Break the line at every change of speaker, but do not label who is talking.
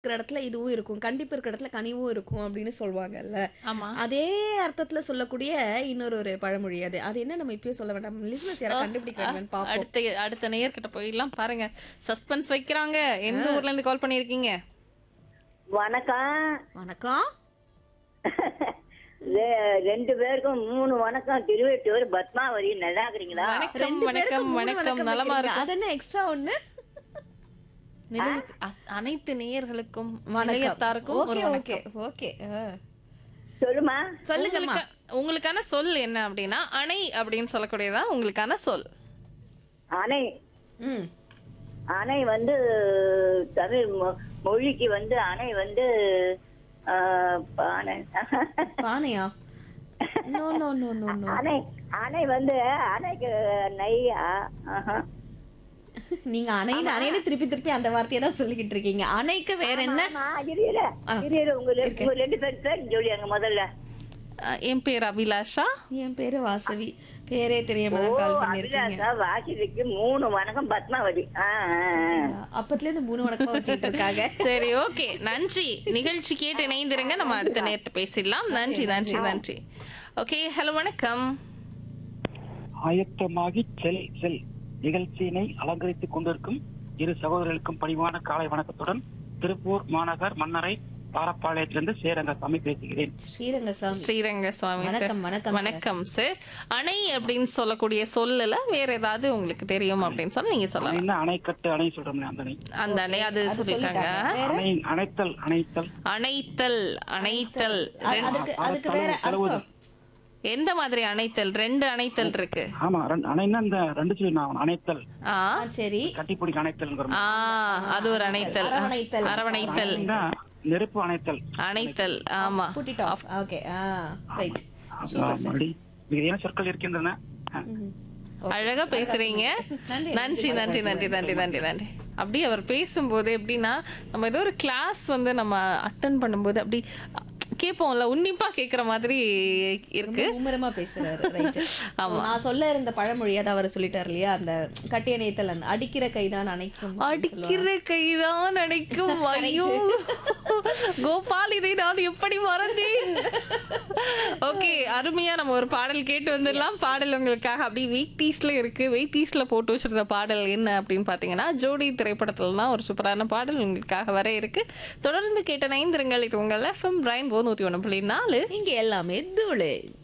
இருக்கிற இடத்துல இதுவும் இருக்கும் கண்டிப்பு இருக்கிற இடத்துல கனிவும் இருக்கும் அப்படின்னு சொல்லுவாங்கல்ல
ஆமா
அதே அர்த்தத்துல சொல்லக்கூடிய இன்னொரு ஒரு பழமொழி அது அது என்ன நம்ம இப்பயே சொல்ல வேண்டாம் லிசனஸ் யாரை கண்டுபிடிக்க வேண்டாம் பாப்போம்
அடுத்த அடுத்த நேயர்கிட்ட போயிடலாம் பாருங்க சஸ்பென்ஸ் வைக்கிறாங்க எந்த ஊர்ல இருந்து கால் பண்ணிருக்கீங்க
வணக்கம்
வணக்கம்
ரெ- ரெண்டு பேருக்கும் மூணு வணக்கம் திருவெட்டூர் பத்மாவதி நல்லா இருக்கிறீங்களா
வணக்கம்
ரெண்டு பேருக்கு
வணக்கம்
மூணு
வணக்கம் நலமா
வைக்கிறீங்க.
இருக்கும்
அது என்ன எக்ஸ்ட்ரா ஒண்ணு
நிலைய- அ- அனைத்து நேயர்களுக்கும்
வணக்கம்
நிலையத்தாருக்கும் ஒரு
ஓகே ஓகே
வணக்கம்
ஓகே
சொல்லுமா
சொல்லுங்கம்மா
உங்களுக்கு- உங்களுக்கான சொல் என்ன அப்படின்னா அணை அப்படின்னு சொல்லக்கூடியதா உங்களுக்கான சொல்
அணை
ம்
அணை வந்து தமிழ் மொ- மொழிக்கு வந்து அணை வந்து ஆ, பானை
பானையா no no no no no
அணை அணை வந்து அணைக்கு நெய்யா ஆஹா.
நீங்க அணைன்னு அணைன்னு திருப்பி திருப்பி அந்த வார்த்தையை தான் சொல்லிக்கிட்டு இருக்கீங்க அணைக்கு வேற என்ன
ஆமா, இரு, இரு. இரு, இரு, உங்க ரெண்டு- உங்க ரெண்டு பேர் பேர் சொல்லியாங்க முதல்ல
அ, என் பேர் அபிலாஷா
என் பேரு வாசவி பேரே தெரியாம தான் கால் பண்ணிருக்கீங்க
அபிலாஷா வாசிக்கு மூணு வணக்கம் பத்மாவதி ஆ, ஆ, ஆ.
அப்பத்துல இருந்து மூணு வணக்கம் வச்சுட்டு இருக்காங்க
சரி ஓகே நன்றி நிகழ்ச்சி கேட்டு இணைந்திருங்க நம்ம அடுத்த நேரத்தை பேசிடலாம் நன்றி நன்றி நன்றி ஓகே ஹலோ வணக்கம்
ஆயத்தமாகி செல் செல் நிகழ்ச்சியினை அலங்கரித்துக் கொண்டிருக்கும் இரு சகோதரர்களுக்கும் பணிவான காலை வணக்கத்துடன் திருப்பூர் மாநகர் மன்னரை பாரப்பாளையத்திலிருந்து சேரங்கசாமி பேசுகிறேன்
ஸ்ரீரங்கசாமி
ஸ்ரீரங்க சுவாமி சார்
வணக்கம், வணக்கம்,
வணக்கம் சார் அணை அப்படின்னு சொல்லக்கூடிய சொல்லல வேற ஏதாவது உங்களுக்கு தெரியும் அப்படின்னு சொல்லி நீங்க சொல்லலாம்
என்ன அணைக்கட்டு அணை சொல்றோம்ல அந்த அணை
அந்த அணை அது சொல்லிட்டாங்க
அணை அணைத்தல் அணைத்தல்
அணைத்தல் அணைத்தல்
அது- அதுக்கு அதுக்கு வேற அர்த்தம்
எந்த மாதிரி அணைத்தல் ரெண்டு அணைத்தல் இருக்கு
ஆமா ரெண்டு- அணைன்னா இந்த ரெண்டு சொல்லி நான் அணைத்தல்
ஆ
ஆ, சரி
கட்டிப்பிடிக்க அணைத்தல்
ஆ அது ஒரு அணைத்தல்
அரவணைத்தல்.
அரவணைத்தல்
நெருப்பு அணைத்தல்
அணைத்தல் ஆமா
put it off okay ah right
மறுபடி மிகுதியான சொற்கள் இருக்கின்றன ஆ.
அழகா பேசுறீங்க
நன்றி,
நன்றி நன்றி நன்றி நன்றி நன்றி நன்றி அப்படி அவர் பேசும்போது எப்படின்னா நம்ம ஏதோ ஒரு கிளாஸ் வந்து நம்ம அட்டன் பண்ணும்போது அப்படி கேட்போம்ல உன்னிப்பா கேக்குற மாதிரி இருக்கு
மும்முரமா பேசுறாரு ரைட் நான் சொல்ல இருந்த பழமொழி அதை அவர் சொல்லிட்டாரு இல்லையா அந்த கட்டிய நேத்தல் அந்த அடிக்கிற கைதான் அணைக்கும்
அடிக்கிற கைதான் அணைக்கும் ஐயோ கோபால் இதை நான் எப்படி மறந்தேன் ஓகே அருமையா நம்ம ஒரு பாடல் கேட்டு வந்துடலாம் பாடல் உங்களுக்காக அப்படி வெயிட் டீஸ்ல இருக்கு வெயிட் டீஸ்ல போட்டு வச்சிருந்த பாடல் என்ன அப்படின்னு பாத்தீங்கன்னா ஜோடி திரைப்படத்துல தான் ஒரு சூப்பரான பாடல் உங்களுக்காக வர இருக்கு தொடர்ந்து கேட்ட நைந்திரங்கள் இது உங்கள் எஃப்எம் பிரைன் போ நூத்தி ஒண்ணு புள்ளி நாலு
இங்க எல்லாமே தூளு